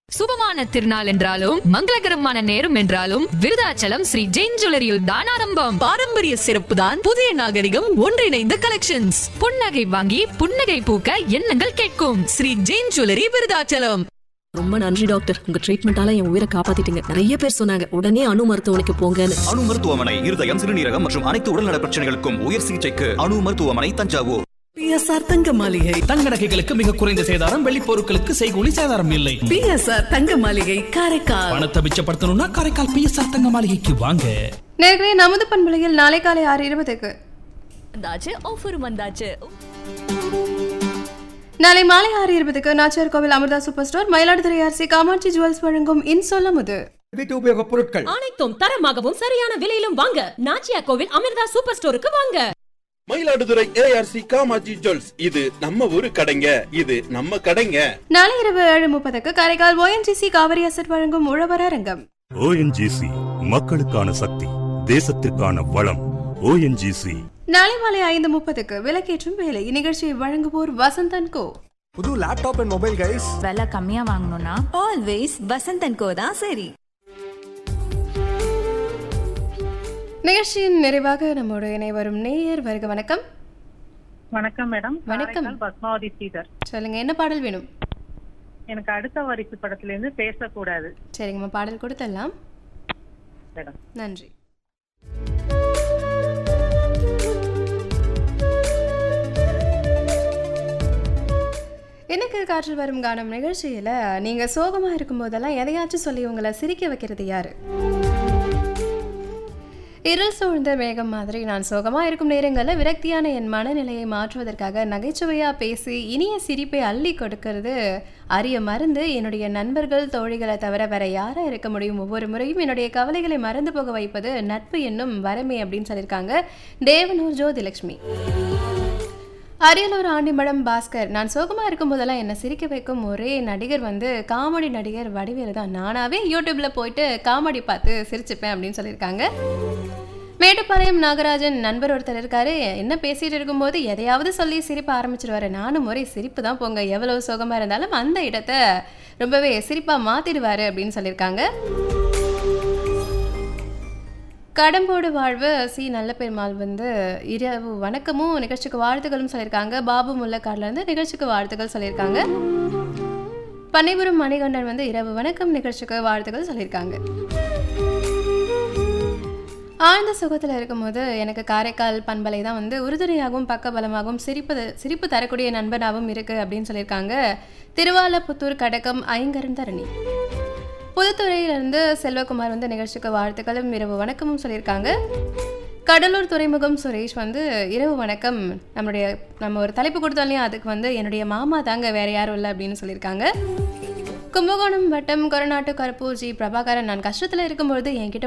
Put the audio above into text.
சுபமான திருநாள் என்றாலும் மங்களகரமான நேரம் என்றாலும் விருதாச்சலம் ஸ்ரீ ஜெயின் ஜுவல்லரியில் தான் ஆரம்பம் பாரம்பரிய சிறப்பு தான் புதிய நாகரிகம் ஒன்றிணைந்த கலெக்ஷன்ஸ் புன்னகை வாங்கி புன்னகை பூக்க எண்ணங்கள் கேட்கும் ஸ்ரீ ஜெயின் ஜுவல்லரி விருதாச்சலம் ரொம்ப நன்றி டாக்டர் உங்க ட்ரீட்மெண்டால என் உயிரை காப்பாத்திட்டீங்க நிறைய பேர் சொன்னாங்க உடனே அணு மருத்துவமனைக்கு போங்கன்னு அணு மருத்துவமனை இருதயம் சிறுநீரகம் மற்றும் அனைத்து உடல்நல பிரச்சனைகளுக்கும் உயர் சிகிச்சைக்கு அணு மருத்துவமனை தஞ்சாவூர் பிஎஸ்ஆர் தங்க மாளிகை தங்க நகைகளுக்கு மிக குறைந்த சேதாரம் வெள்ளி பொருட்களுக்கு செய்கூலி சேதாரம் இல்லை பிஎஸ்ஆர் தங்க மாளிகை காரைக்கால் பணத்தை மிச்சப்படுத்தணும்னா காரைக்கால் பிஎஸ்ஆர் தங்க மாளிகைக்கு வாங்க நேர்களே நமது பண்பலையில் நாளை காலை ஆறு இருபதுக்கு வந்தாச்சு ஆஃபர் வந்தாச்சு நாளை மாலை ஆறு இருபதுக்கு நாச்சியார் கோவில் அமிர்தா சூப்பர் ஸ்டோர் மயிலாடுதுறை அரிசி காமாட்சி ஜுவல்ஸ் வழங்கும் இன்சொல்ல முது வீட்டு உபயோகப் பொருட்கள் அனைத்தும் தரமாகவும் சரியான விலையிலும் வாங்க நாச்சியா கோவில் அமிர்தா சூப்பர் ஸ்டோருக்கு வாங்க மயிலாடுதுறை ஏஆர்சி காமாஜி ஜுவல்ஸ் இது நம்ம ஊரு கடைங்க இது நம்ம கடைங்க நாளை இரவு ஏழு முப்பதுக்கு காரைக்கால் ஓஎன்ஜிசி காவிரி அசட் வழங்கும் உழவர் அரங்கம் ஓஎன்ஜிசி மக்களுக்கான சக்தி தேசத்திற்கான வளம் ஓஎன்ஜிசி நாளை மாலை ஐந்து முப்பதுக்கு விலக்கேற்றும் வேலை இந்நிகழ்ச்சியை வழங்குவோர் வசந்தன் கோ புது லேப்டாப் அண்ட் மொபைல் கைஸ் விலை கம்மியா வாங்கணும்னா ஆல்வேஸ் வசந்தன் கோ தான் சரி நிகழ்ச்சியின் நிறைவாக நம்மோடு இணை வரும் நேயர் வருக வணக்கம் வணக்கம் மேடம் வணக்கம். காரைக்கால் பத்மாவதி ஸ்ரீதர் சொல்லுங்க என்ன பாடல் வேணும் எனக்கு அடுத்த வாரிசு படத்துல இருந்து பேசக்கூடாது சரிங்கம்மா பாடல் கொடுத்துடலாம் மேடம் நன்றி எனக்கு காற்றில் வரும் கானம் நிகழ்ச்சியில் நீங்கள் சோகமாக இருக்கும்போதெல்லாம் எதையாச்சும் சொல்லி உங்களை சிரிக்க வைக்கிறது யாரு இருள் சூழ்ந்த மேகம் மாதிரி நான் சோகமாக இருக்கும் நேரங்களில் விரக்தியான என் மனநிலையை மாற்றுவதற்காக நகைச்சுவையாக பேசி இனிய சிரிப்பை அள்ளி கொடுக்கறது அரிய மருந்து என்னுடைய நண்பர்கள் தோழிகளை தவிர வேற யாரா இருக்க முடியும் ஒவ்வொரு முறையும் என்னுடைய கவலைகளை மறந்து போக வைப்பது நட்பு என்னும் வரமே அப்படின்னு சொல்லியிருக்காங்க தேவனூர் ஜோதிலட்சுமி அரியலூர் ஆண்டிமடம் பாஸ்கர் நான் சோகமாக இருக்கும்போதெல்லாம் என்னை சிரிக்க வைக்கும் ஒரே நடிகர் வந்து காமெடி நடிகர் வடிவேலு தான் நானாவே யூடியூப்ல போயிட்டு காமெடி பார்த்து சிரிச்சுப்பேன் அப்படின்னு சொல்லியிருக்காங்க மேட்டுப்பாளையம் நாகராஜன் நண்பர் ஒருத்தர் இருக்காரு என்ன பேசிட்டு இருக்கும்போது எதையாவது சொல்லி சிரிப்ப ஆரம்பிச்சிருவாரு நானும் ஒரே சிரிப்பு தான் போங்க எவ்வளவு சோகமா இருந்தாலும் அந்த இடத்த ரொம்பவே சிரிப்பா மாத்திடுவாரு அப்படின்னு சொல்லியிருக்காங்க கடம்போடு வாழ்வு சி நல்ல பெருமாள் வந்து இரவு வணக்கமும் நிகழ்ச்சிக்கு வாழ்த்துக்களும் சொல்லியிருக்காங்க பாபு முல்லக்கார்லேருந்து நிகழ்ச்சிக்கு வாழ்த்துக்கள் சொல்லியிருக்காங்க பண்ணைபுரம் மணிகண்டன் வந்து இரவு வணக்கம் நிகழ்ச்சிக்கு வாழ்த்துக்கள் சொல்லியிருக்காங்க ஆழ்ந்த சுகத்தில் இருக்கும்போது எனக்கு காரைக்கால் பண்பலை தான் வந்து உறுதுணையாகவும் பக்கபலமாகவும் சிரிப்பு சிரிப்பு தரக்கூடிய நண்பனாகவும் இருக்குது அப்படின்னு சொல்லியிருக்காங்க திருவாலப்புத்தூர் கடக்கம் ஐங்கரன் தரணி புதுத்துறையிலிருந்து செல்வகுமார் வந்து நிகழ்ச்சிக்கு வாழ்த்துக்களும் இரவு வணக்கமும் சொல்லியிருக்காங்க கடலூர் துறைமுகம் சுரேஷ் வந்து இரவு வணக்கம் நம்மளுடைய நம்ம ஒரு தலைப்பு கொடுத்தோம் இல்லையா அதுக்கு வந்து என்னுடைய மாமா தாங்க வேற யாரும் இல்லை அப்படின்னு சொல்லியிருக்காங்க கும்பகோணம் வட்டம் கொரநாட்டு கருப்பூர் ஜி பிரபாகரன் நான் கஷ்டத்தில் இருக்கும்பொழுது என்கிட்ட